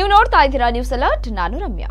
ನೀವು ನೋಡ್ತಾ ಇದ್ದೀರಾ ನ್ಯೂಸ್ ಅಲರ್ಟ್ ನಾನು ರಮ್ಯಾ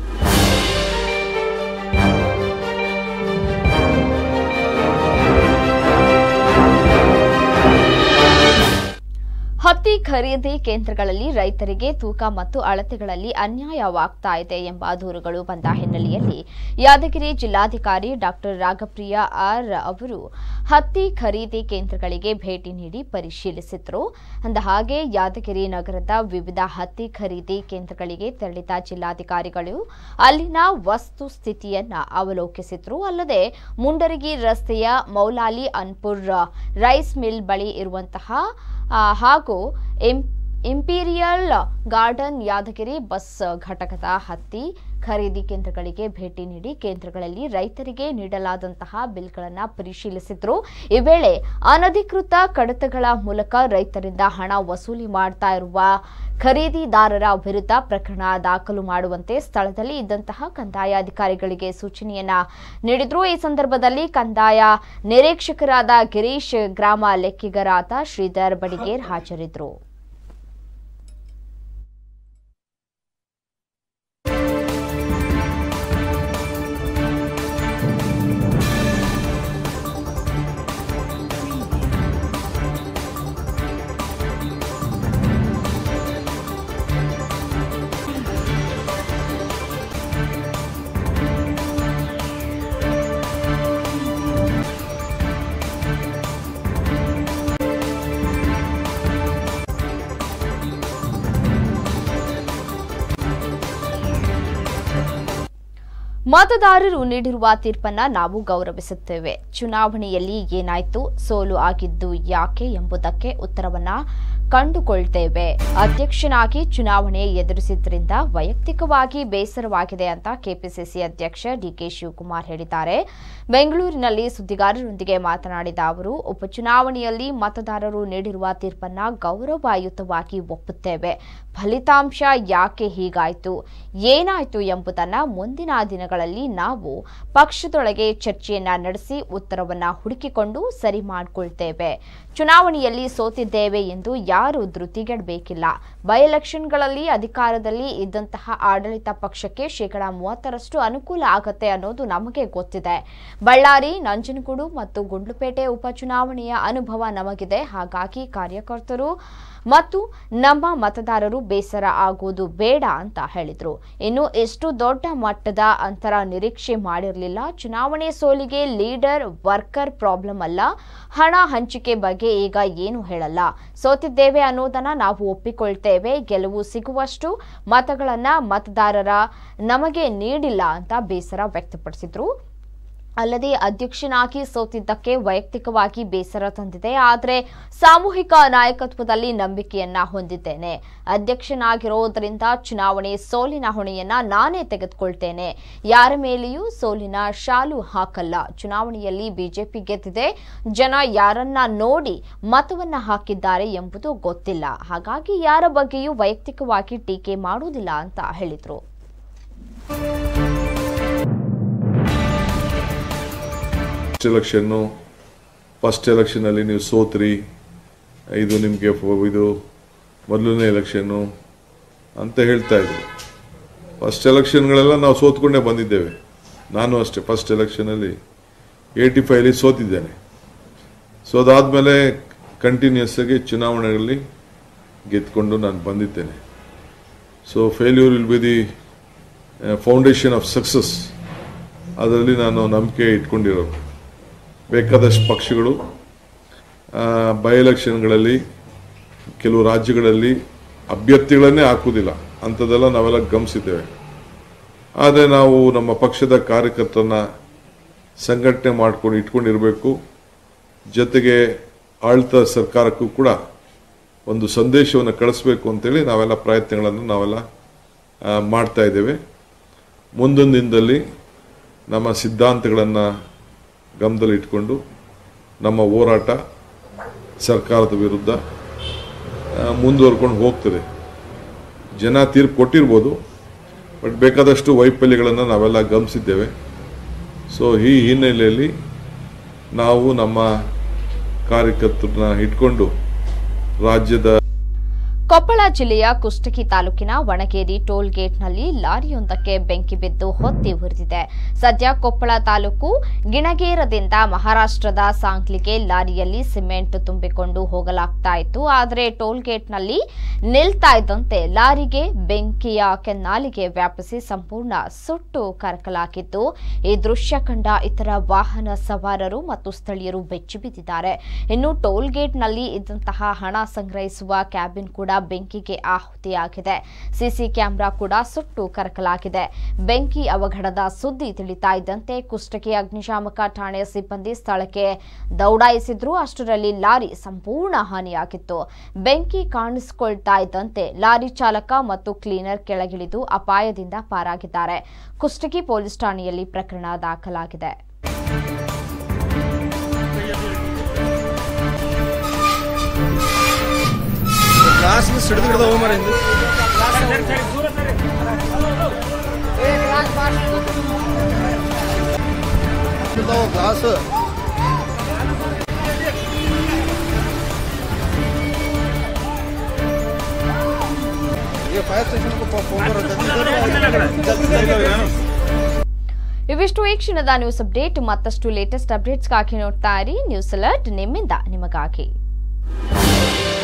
ಹತ್ತಿ ಖರೀದಿ ಕೇಂದ್ರಗಳಲ್ಲಿ ರೈತರಿಗೆ ತೂಕ ಮತ್ತು ಅಳತೆಗಳಲ್ಲಿ ಅನ್ಯಾಯವಾಗ್ತಾ ಇದೆ ಎಂಬ ದೂರುಗಳು ಬಂದ ಹಿನ್ನೆಲೆಯಲ್ಲಿ ಯಾದಗಿರಿ ಜಿಲ್ಲಾಧಿಕಾರಿ ಡಾಕ್ಟರ್ ರಾಗಪ್ರಿಯ ಆರ್ ಅವರು ಹತ್ತಿ ಖರೀದಿ ಕೇಂದ್ರಗಳಿಗೆ ಭೇಟಿ ನೀಡಿ ಪರಿಶೀಲಿಸಿದ್ರು ಅಂದ ಹಾಗೆ ಯಾದಗಿರಿ ನಗರದ ವಿವಿಧ ಹತ್ತಿ ಖರೀದಿ ಕೇಂದ್ರಗಳಿಗೆ ತೆರಳಿದ ಜಿಲ್ಲಾಧಿಕಾರಿಗಳು ಅಲ್ಲಿನ ವಸ್ತು ಸ್ಥಿತಿಯನ್ನ ಅವಲೋಕಿಸಿದ್ರು ಅಲ್ಲದೆ ಮುಂಡರಗಿ ರಸ್ತೆಯ ಮೌಲಾಲಿ ಅನ್ಪುರ್ ರೈಸ್ ಮಿಲ್ ಬಳಿ ಇರುವಂತಹ ಆ, ಹಾಗೂ ಎಂ- ಇಂಪೀರಿಯಲ್ ಗಾರ್ಡನ್ ಯಾದಗಿರಿ ಬಸ್ ಘಟಕದ ಹತ್ತಿ ಖರೀದಿ ಕೇಂದ್ರಗಳಿಗೆ ಭೇಟಿ ನೀಡಿ ಕೇಂದ್ರಗಳಲ್ಲಿ ರೈತರಿಗೆ ನೀಡಲಾದಂತಹ ಬಿಲ್ಗಳನ್ನು ಪರಿಶೀಲಿಸಿದ್ರು ಈ ವೇಳೆ ಅನಧಿಕೃತ ಕಡತಗಳ ಮೂಲಕ ರೈತರಿಂದ ಹಣ ವಸೂಲಿ ಮಾಡ್ತಾ ಇರುವ ಖರೀದಿದಾರರ ವಿರುದ್ಧ ಪ್ರಕರಣ ದಾಖಲು ಮಾಡುವಂತೆ ಸ್ಥಳದಲ್ಲಿ ಇದ್ದಂತಹ ಕಂದಾಯ ಅಧಿಕಾರಿಗಳಿಗೆ ಸೂಚನೆಯನ್ನ ನೀಡಿದ್ರು ಈ ಸಂದರ್ಭದಲ್ಲಿ ಕಂದಾಯ ನಿರೀಕ್ಷಕರಾದ ಗಿರೀಶ್ ಗ್ರಾಮ ಲೆಕ್ಕಿಗರಾದ ಶ್ರೀಧರ್ ಬಡಿಗೇರ್ ಹಾಜರಿದ್ದರು ಮತದಾರರು ನೀಡಿರುವ ತೀರ್ಪನ್ನ ನಾವು ಗೌರವಿಸುತ್ತೇವೆ ಚುನಾವಣೆಯಲ್ಲಿ ಏನಾಯ್ತು ಸೋಲು ಆಗಿದ್ದು ಯಾಕೆ ಎಂಬುದಕ್ಕೆ ಉತ್ತರವನ್ನ ಕಂಡುಕೊಳ್ತೇವೆ ಅಧ್ಯಕ್ಷನಾಗಿ ಚುನಾವಣೆ ಎದುರಿಸಿದ್ರಿಂದ ವೈಯಕ್ತಿಕವಾಗಿ ಬೇಸರವಾಗಿದೆ ಅಂತ ಕೆಪಿಸಿಸಿ ಅಧ್ಯಕ್ಷ ಡಿಕೆ ಶಿವಕುಮಾರ್ ಹೇಳಿದ್ದಾರೆ ಬೆಂಗಳೂರಿನಲ್ಲಿ ಸುದ್ದಿಗಾರರೊಂದಿಗೆ ಮಾತನಾಡಿದ ಅವರು ಉಪಚುನಾವಣೆಯಲ್ಲಿ ಮತದಾರರು ನೀಡಿರುವ ತೀರ್ಪನ್ನ ಗೌರವಯುತವಾಗಿ ಒಪ್ಪುತ್ತೇವೆ ಫಲಿತಾಂಶ ಯಾಕೆ ಹೀಗಾಯಿತು ಏನಾಯಿತು ಎಂಬುದನ್ನ ಮುಂದಿನ ದಿನಗಳಲ್ಲಿ ನಾವು ಪಕ್ಷದೊಳಗೆ ಚರ್ಚೆಯನ್ನ ನಡೆಸಿ ಉತ್ತರವನ್ನ ಹುಡುಕಿಕೊಂಡು ಸರಿ ಮಾಡಿಕೊಳ್ತೇವೆ ಚುನಾವಣೆಯಲ್ಲಿ ಸೋತಿದ್ದೇವೆ ಎಂದು ಯಾರು ಧೃತಿಗೆಡಬೇಕಿಲ್ಲ ಬೈ ಎಲೆಕ್ಷನ್ಗಳಲ್ಲಿ ಅಧಿಕಾರದಲ್ಲಿ ಇದ್ದಂತಹ ಆಡಳಿತ ಪಕ್ಷಕ್ಕೆ ಶೇಕಡಾ ಮೂವತ್ತರಷ್ಟು ಅನುಕೂಲ ಆಗತ್ತೆ ಅನ್ನೋದು ನಮಗೆ ಗೊತ್ತಿದೆ ಬಳ್ಳಾರಿ ನಂಜನಗೂಡು ಮತ್ತು ಗುಂಡ್ಲುಪೇಟೆ ಉಪಚುನಾವಣೆಯ ಅನುಭವ ನಮಗಿದೆ ಹಾಗಾಗಿ ಕಾರ್ಯಕರ್ತರು ಮತ್ತು ನಮ್ಮ ಮತದಾರರು ಬೇಸರ ಆಗೋದು ಬೇಡ ಅಂತ ಹೇಳಿದ್ರು ಇನ್ನು ಎಷ್ಟು ದೊಡ್ಡ ಮಟ್ಟದ ಅಂತರ ನಿರೀಕ್ಷೆ ಮಾಡಿರಲಿಲ್ಲ ಚುನಾವಣೆ ಸೋಲಿಗೆ ಲೀಡರ್ ವರ್ಕರ್ ಪ್ರಾಬ್ಲಮ್ ಅಲ್ಲ ಹಣ ಹಂಚಿಕೆ ಬಗ್ಗೆ ಈಗ ಏನು ಹೇಳಲ್ಲ ಸೋತಿದ್ದೇವೆ ಅನ್ನೋದನ್ನ ನಾವು ಒಪ್ಪಿಕೊಳ್ತೇವೆ ಗೆಲುವು ಸಿಗುವಷ್ಟು ಮತಗಳನ್ನ ಮತದಾರರ ನಮಗೆ ನೀಡಿಲ್ಲ ಅಂತ ಬೇಸರ ವ್ಯಕ್ತಪಡಿಸಿದ್ರು ಅಲ್ಲದೆ ಅಧ್ಯಕ್ಷನಾಗಿ ಸೋತಿದ್ದಕ್ಕೆ ವೈಯಕ್ತಿಕವಾಗಿ ಬೇಸರ ತಂದಿದೆ ಆದರೆ ಸಾಮೂಹಿಕ ನಾಯಕತ್ವದಲ್ಲಿ ನಂಬಿಕೆಯನ್ನ ಹೊಂದಿದ್ದೇನೆ ಅಧ್ಯಕ್ಷನಾಗಿರೋದ್ರಿಂದ ಚುನಾವಣೆ ಸೋಲಿನ ಹೊಣೆಯನ್ನ ನಾನೇ ತೆಗೆದುಕೊಳ್ತೇನೆ ಯಾರ ಮೇಲೆಯೂ ಸೋಲಿನ ಶಾಲು ಹಾಕಲ್ಲ ಚುನಾವಣೆಯಲ್ಲಿ ಬಿಜೆಪಿ ಗೆದ್ದಿದೆ ಜನ ಯಾರನ್ನ ನೋಡಿ ಮತವನ್ನ ಹಾಕಿದ್ದಾರೆ ಎಂಬುದು ಗೊತ್ತಿಲ್ಲ ಹಾಗಾಗಿ ಯಾರ ಬಗ್ಗೆಯೂ ವೈಯಕ್ತಿಕವಾಗಿ ಟೀಕೆ ಮಾಡುವುದಿಲ್ಲ ಅಂತ ಹೇಳಿದ್ರು ಫಸ್ಟ್ ಎಲೆಕ್ಷನ್ನು ಫಸ್ಟ್ ಎಲೆಕ್ಷನಲ್ಲಿ ನೀವು ಸೋತ್ರಿ ಇದು ನಿಮಗೆ ಇದು ಮೊದಲನೇ ಎಲೆಕ್ಷನ್ನು ಅಂತ ಹೇಳ್ತಾ ಇದ್ರು ಫಸ್ಟ್ ಎಲೆಕ್ಷನ್ಗಳೆಲ್ಲ ನಾವು ಸೋತ್ಕೊಂಡೇ ಬಂದಿದ್ದೇವೆ ನಾನು ಅಷ್ಟೇ ಫಸ್ಟ್ ಎಲೆಕ್ಷನಲ್ಲಿ ಏಯ್ಟಿ ಫೈವಲ್ಲಿ ಸೋತಿದ್ದೇನೆ ಸೊ ಅದಾದಮೇಲೆ ಕಂಟಿನ್ಯೂಸ್ ಆಗಿ ಚುನಾವಣೆಗಳಲ್ಲಿ ಗೆದ್ಕೊಂಡು ನಾನು ಬಂದಿದ್ದೇನೆ so failure will be the foundation of success ಅದರಲ್ಲಿ ನಾನು ನಂಬಿಕೆ ಇಟ್ಕೊಂಡಿರೋದು ಬೇಕಾದಷ್ಟು ಪಕ್ಷಗಳು ಬೈ ಎಲೆಕ್ಷನ್ಗಳಲ್ಲಿ ಕೆಲವು ರಾಜ್ಯಗಳಲ್ಲಿ ಅಭ್ಯರ್ಥಿಗಳನ್ನೇ ಹಾಕುವುದಿಲ್ಲ ಅಂಥದ್ದೆಲ್ಲ ನಾವೆಲ್ಲ ಗಮನಿಸಿದ್ದೇವೆ ಆದರೆ ನಾವು ನಮ್ಮ ಪಕ್ಷದ ಕಾರ್ಯಕರ್ತರನ್ನ ಸಂಘಟನೆ ಮಾಡ್ಕೊಂಡು ಇಟ್ಕೊಂಡಿರಬೇಕು ಜೊತೆಗೆ ಆಳ್ತ ಸರ್ಕಾರಕ್ಕೂ ಕೂಡ ಒಂದು ಸಂದೇಶವನ್ನು ಕಳಿಸ್ಬೇಕು ಅಂತೇಳಿ ನಾವೆಲ್ಲ ಪ್ರಯತ್ನಗಳನ್ನು ನಾವೆಲ್ಲ ಆ, ಮಾಡ್ತಾ ಇದ್ದೇವೆ ಮುಂದೊಂದು ದಿನದಲ್ಲಿ ನಮ್ಮ ಸಿದ್ಧಾಂತಗಳನ್ನು ಗಮನದಲ್ಲಿ ಇಟ್ಕೊಂಡು ನಮ್ಮ ಹೋರಾಟ ಸರ್ಕಾರದ ವಿರುದ್ಧ ಆ, ಮುಂದುವರ್ಕೊಂಡು ಹೋಗ್ತದೆ ಜನ ತೀರ್ಪು ಕೊಟ್ಟಿರ್ಬೋದು ಬಟ್ ಬೇಕಾದಷ್ಟು ವೈಫಲ್ಯಗಳನ್ನು ನಾವೆಲ್ಲ ಗಮನಿಸಿದ್ದೇವೆ ಸೊ ಈ ಹಿನ್ನೆಲೆಯಲ್ಲಿ ನಾವು ನಮ್ಮ ಕಾರ್ಯಕರ್ತರನ್ನ ಇಟ್ಕೊಂಡು ರಾಜ್ಯದ ಕೊಪ್ಪಳ ಜಿಲ್ಲೆಯ ಕುಷ್ಟಗಿ ತಾಲೂಕಿನ ವಣಗೇರಿ ಟೋಲ್ ಗೇಟ್ನಲ್ಲಿ ಲಾರಿಯೊಂದಕ್ಕೆ ಬೆಂಕಿ ಬಿದ್ದು ಹೊತ್ತಿ ಉರಿದಿದೆ ಸದ್ಯ ಕೊಪ್ಪಳ ತಾಲೂಕು ಗಿಣಗೇರದಿಂದ ಮಹಾರಾಷ್ಟ್ರದ ಸಾಂಗ್ಲಿಗೆ ಲಾರಿಯಲ್ಲಿ ಸಿಮೆಂಟ್ ತುಂಬಿಕೊಂಡು ಹೋಗಲಾಗ್ತಾ ಇತ್ತು ಆದರೆ ಟೋಲ್ ಗೇಟ್ನಲ್ಲಿ ನಿಲ್ತಾ ಇದ್ದಂತೆ ಲಾರಿಗೆ ಬೆಂಕಿಯ ಕೆನ್ನಾಲಿಗೆ ವ್ಯಾಪಿಸಿ ಸಂಪೂರ್ಣ ಸುಟ್ಟು ಕರಕಲಾಗಿದ್ದು ಈ ದೃಶ್ಯ ಕಂಡ ಇತರ ವಾಹನ ಸವಾರರು ಮತ್ತು ಸ್ಥಳೀಯರು ಬೆಚ್ಚಿಬಿದ್ದಿದ್ದಾರೆ ಇನ್ನು ಟೋಲ್ ಗೇಟ್ನಲ್ಲಿ ಇದ್ದಂತಹ ಹಣ ಸಂಗ್ರಹಿಸುವ ಕ್ಯಾಬಿನ್ ಕೂಡ ಬೆಂಕಿಗೆ ಆಹುತಿಯಾಗಿದೆ ಸಿಸಿ ಕ್ಯಾಮೆರಾ ಕೂಡ ಸುಟ್ಟು ಕರಕಲಾಗಿದೆ ಬೆಂಕಿ ಅವಘಡದ ಸುದ್ದಿ ತಿಳಿತಾ ಇದ್ದಂತೆ ಕುಷ್ಟಗಿ ಅಗ್ನಿಶಾಮಕ ಠಾಣೆಯ ಸಿಬ್ಬಂದಿ ಸ್ಥಳಕ್ಕೆ ದೌಡಾಯಿಸಿದ್ರು ಅಷ್ಟರಲ್ಲಿ ಲಾರಿ ಸಂಪೂರ್ಣ ಹಾನಿಯಾಗಿತ್ತು ಬೆಂಕಿ ಕಾಣಿಸಿಕೊಳ್ತಾ ಇದ್ದಂತೆ ಲಾರಿ ಚಾಲಕ ಮತ್ತು ಕ್ಲೀನರ್ ಕೆಳಗಿಳಿದು ಅಪಾಯದಿಂದ ಪಾರಾಗಿದ್ದಾರೆ ಕುಷ್ಟಗಿ ಪೊಲೀಸ್ ಠಾಣೆಯಲ್ಲಿ ಪ್ರಕರಣ ದಾಖಲಾಗಿದೆ ಗ್ಲಾಸ್ ಸಿಡಿದು ಹಿಡಿದ ಹೋಗ ಮರ ಹಿಂದೆ ಗ್ಲಾಸ್ ಫೈರ್ ಸ್ಟೇಷನ್ ಫೋನ್ ಇವಿಷ್ಟು ಈ ಕ್ಷಣದ ನ್ಯೂಸ್ ಅಪ್ಡೇಟ್ ಮತ್ತಷ್ಟು ಲೇಟೆಸ್ಟ್ ಅಪ್ಡೇಟ್ಸ್ಗಾಗಿ ನೋಡ್ತಾ ಇರಿ ನ್ಯೂಸ್ ಅಲರ್ಟ್ ನಿಮ್ಮಿಂದ ನಿಮಗಾಗಿ